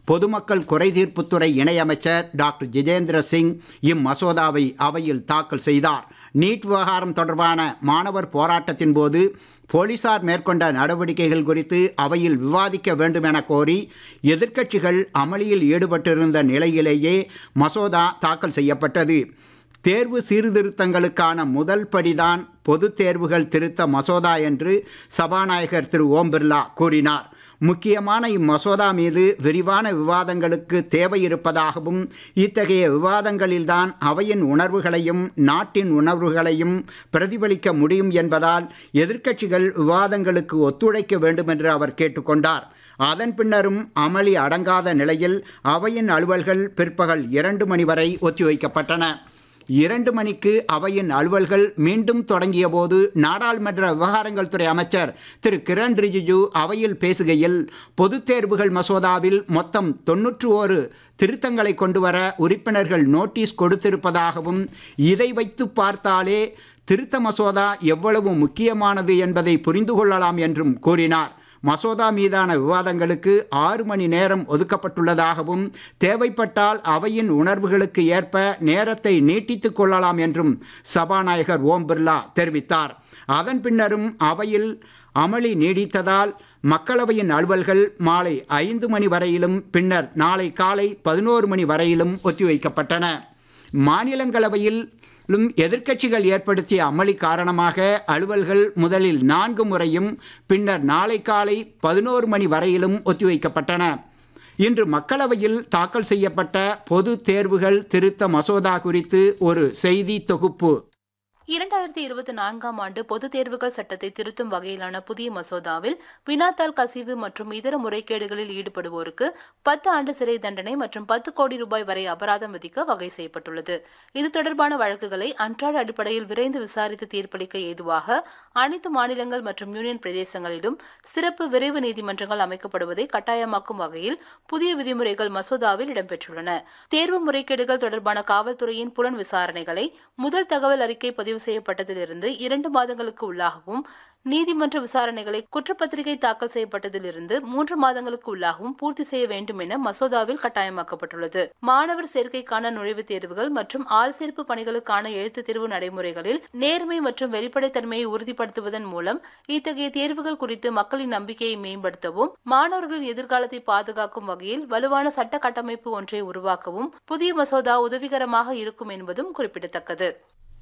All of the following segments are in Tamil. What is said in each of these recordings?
பொதுமக்கள் குறைதீர்ப்புத்துறை இணையமைச்சர் டாக்டர் ஜிதேந்திர சிங் இம்மசோதாவை அவையில் தாக்கல் செய்தார் நீட் விவகாரம் தொடர்பான மாணவர் போராட்டத்தின் போது போலீசார் மேற்கொண்ட நடவடிக்கைகள் குறித்து அவையில் விவாதிக்க வேண்டும் என கோரி எதிர்க்கட்சிகள் அமளியில் ஈடுபட்டிருந்த நிலையிலேயே மசோதா தாக்கல் செய்யப்பட்டது தேர்வு சீர்திருத்தங்களுக்கான முதல் படிதான் பொதுத் தேர்வுகள் திருத்த மசோதா என்று சபாநாயகர் திரு ஓம் பிர்லா கூறினார் முக்கியமான இம்மசோதா மீது விரிவான விவாதங்களுக்கு தேவை இருப்பதாகவும் இத்தகைய விவாதங்களில்தான் அவையின் உணர்வுகளையும் நாட்டின் உணர்வுகளையும் பிரதிபலிக்க முடியும் என்பதால் எதிர்க்கட்சிகள் விவாதங்களுக்கு ஒத்துழைக்க வேண்டும் என்று அவர் கேட்டுக்கொண்டார் அதன் பின்னரும் அமளி அடங்காத நிலையில் அவையின் அலுவல்கள் பிற்பகல் இரண்டு மணி வரை ஒத்திவைக்கப்பட்டன இரண்டு மணிக்கு அவையின் அலுவல்கள் மீண்டும் தொடங்கிய போது நாடாளுமன்ற விவகாரங்கள் துறை அமைச்சர் திரு கிரண் ரிஜிஜு அவையில் பேசுகையில் பொதுத் தேர்வுகள் மசோதாவில் மொத்தம் தொன்னூற்று ஓரு திருத்தங்களை கொண்டுவர உறுப்பினர்கள் நோட்டீஸ் கொடுத்திருப்பதாகவும் இதை வைத்து பார்த்தாலே திருத்த மசோதா எவ்வளவு முக்கியமானது என்பதை புரிந்து கொள்ளலாம் என்றும் கூறினார் மசோதா மீதான விவாதங்களுக்கு ஆறு மணி நேரம் ஒதுக்கப்பட்டுள்ளதாகவும் தேவைப்பட்டால் அவையின் உணர்வுகளுக்கு ஏற்ப நேரத்தை நீட்டித்துக் கொள்ளலாம் என்றும் சபாநாயகர் ஓம் பிர்லா தெரிவித்தார் அதன் பின்னரும் அவையில் அமளி நீடித்ததால் மக்களவையின் அலுவல்கள் மாலை ஐந்து மணி வரையிலும் பின்னர் நாளை காலை பதினோரு மணி வரையிலும் ஒத்திவைக்கப்பட்டன மாநிலங்களவையில் லும் எதிர்க்கட்சிகள் ஏற்படுத்திய அமளி காரணமாக அலுவல்கள் முதலில் நான்கு முறையும் பின்னர் நாளை காலை பதினோரு மணி வரையிலும் ஒத்திவைக்கப்பட்டன இன்று மக்களவையில் தாக்கல் செய்யப்பட்ட பொது தேர்வுகள் திருத்த மசோதா குறித்து ஒரு செய்தி தொகுப்பு இரண்டாயிரத்தி இருபத்தி நான்காம் ஆண்டு பொதுத் தேர்வுகள் சட்டத்தை திருத்தும் வகையிலான புதிய மசோதாவில் வினாத்தாள் கசிவு மற்றும் இதர முறைகேடுகளில் ஈடுபடுவோருக்கு பத்து ஆண்டு சிறை தண்டனை மற்றும் பத்து கோடி ரூபாய் வரை அபராதம் விதிக்க வகை செய்யப்பட்டுள்ளது இது தொடர்பான வழக்குகளை அன்றாட அடிப்படையில் விரைந்து விசாரித்து தீர்ப்பளிக்க ஏதுவாக அனைத்து மாநிலங்கள் மற்றும் யூனியன் பிரதேசங்களிலும் சிறப்பு விரைவு நீதிமன்றங்கள் அமைக்கப்படுவதை கட்டாயமாக்கும் வகையில் புதிய விதிமுறைகள் மசோதாவில் இடம்பெற்றுள்ளன தேர்வு முறைகேடுகள் தொடர்பான காவல்துறையின் புலன் விசாரணைகளை முதல் தகவல் அறிக்கை பதிவு செய்யப்பட்டதிலிருந்து இரண்டு மாதங்களுக்கு உள்ளாகவும் நீதிமன்ற விசாரணைகளை குற்றப்பத்திரிகை தாக்கல் செய்யப்பட்டதிலிருந்து மூன்று மாதங்களுக்கு உள்ளாகவும் பூர்த்தி செய்ய வேண்டும் என மசோதாவில் கட்டாயமாக்கப்பட்டுள்ளது மாணவர் சேர்க்கைக்கான நுழைவுத் தேர்வுகள் மற்றும் ஆள் சேர்ப்பு பணிகளுக்கான எழுத்து தேர்வு நடைமுறைகளில் நேர்மை மற்றும் வெளிப்படைத்தன்மையை உறுதிப்படுத்துவதன் மூலம் இத்தகைய தேர்வுகள் குறித்து மக்களின் நம்பிக்கையை மேம்படுத்தவும் மாணவர்களின் எதிர்காலத்தை பாதுகாக்கும் வகையில் வலுவான சட்ட கட்டமைப்பு ஒன்றை உருவாக்கவும் புதிய மசோதா உதவிகரமாக இருக்கும் என்பதும் குறிப்பிடத்தக்கது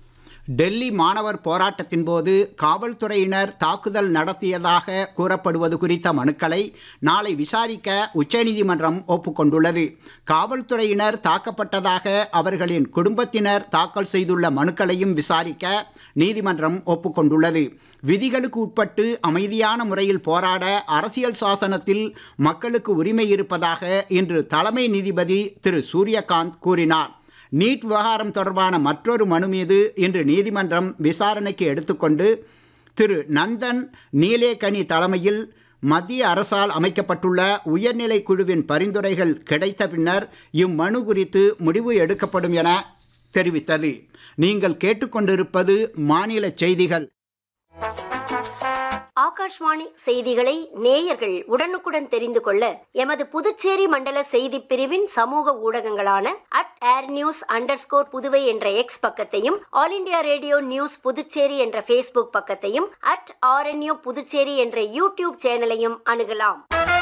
டெல்லி மாணவர் போராட்டத்தின் போது காவல்துறையினர் தாக்குதல் நடத்தியதாக கூறப்படுவது குறித்த மனுக்களை நாளை விசாரிக்க உச்சநீதிமன்றம் ஒப்புக்கொண்டுள்ளது காவல்துறையினர் தாக்கப்பட்டதாக அவர்களின் குடும்பத்தினர் தாக்கல் செய்துள்ள மனுக்களையும் விசாரிக்க நீதிமன்றம் ஒப்புக்கொண்டுள்ளது விதிகளுக்கு உட்பட்டு அமைதியான முறையில் போராட அரசியல் சாசனத்தில் மக்களுக்கு உரிமை இருப்பதாக இன்று தலைமை நீதிபதி திரு சூரியகாந்த் கூறினார் நீட் விவகாரம் தொடர்பான மற்றொரு மனு மீது இன்று நீதிமன்றம் விசாரணைக்கு எடுத்துக்கொண்டு திரு நந்தன் நீலேகனி தலைமையில் மத்திய அரசால் அமைக்கப்பட்டுள்ள உயர்நிலை குழுவின் பரிந்துரைகள் கிடைத்த பின்னர் இம்மனு குறித்து முடிவு எடுக்கப்படும் என தெரிவித்தது நீங்கள் கேட்டுக்கொண்டிருப்பது மாநில செய்திகள் ஆகாஷ்வாணி செய்திகளை நேயர்கள் உடனுக்குடன் தெரிந்து கொள்ள எமது புதுச்சேரி மண்டல செய்தி பிரிவின் சமூக ஊடகங்களான at AIR news under Puduvai என்ற எக்ஸ் பக்கத்தையும் All India Radio news Puducherry என்ற ஃபேஸ்புக் பக்கத்தையும் அட் ஆர்என்யூ புதுச்சேரி என்ற யூடியூப் சேனலையும் அணுகலாம்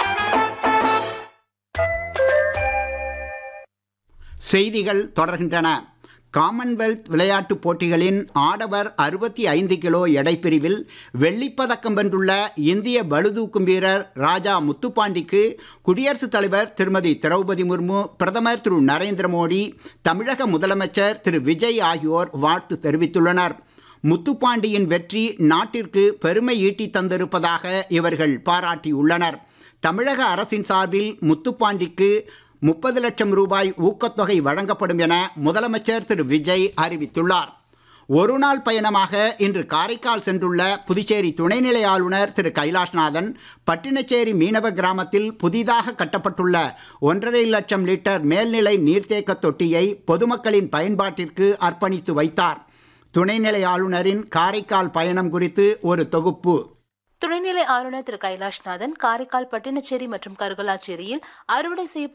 செய்திகள் தொடர்கின்றன காமன்வெல்த் விளையாட்டுப் போட்டிகளின் ஆடவர் அறுபத்தி ஐந்து கிலோ எடைப்பிரிவில் வெள்ளிப்பதக்கம் வென்றுள்ள இந்திய பளுதூக்கும் வீரர் ராஜா முத்துப்பாண்டிக்கு குடியரசுத் தலைவர் திருமதி திரௌபதி முர்மு பிரதமர் திரு நரேந்திர மோடி தமிழக முதலமைச்சர் திரு விஜய் ஆகியோர் வாழ்த்து தெரிவித்துள்ளனர் முத்துப்பாண்டியின் வெற்றி நாட்டிற்கு பெருமை ஈட்டி தந்திருப்பதாக இவர்கள் பாராட்டியுள்ளனர் தமிழக அரசின் சார்பில் முத்துப்பாண்டிக்கு முப்பது லட்சம் ரூபாய் ஊக்கத்தொகை வழங்கப்படும் என முதலமைச்சர் திரு விஜய் அறிவித்துள்ளார் ஒரு நாள் பயணமாக இன்று காரைக்கால் சென்றுள்ள புதுச்சேரி துணைநிலை ஆளுநர் திரு கைலாஷ்நாதன் பட்டினச்சேரி மீனவ கிராமத்தில் புதிதாக கட்டப்பட்டுள்ள ஒன்றரை லட்சம் லிட்டர் மேல்நிலை நீர்த்தேக்க தொட்டியை பொதுமக்களின் பயன்பாட்டிற்கு அர்ப்பணித்து வைத்தார் துணைநிலை ஆளுநரின் காரைக்கால் பயணம் குறித்து ஒரு தொகுப்பு துணைநிலை ஆளுநர் திரு கைலாஷ்நாதன் காரைக்கால் பட்டினச்சேரி மற்றும் கருகலாச்சேரியில் அறுவடை செய்ய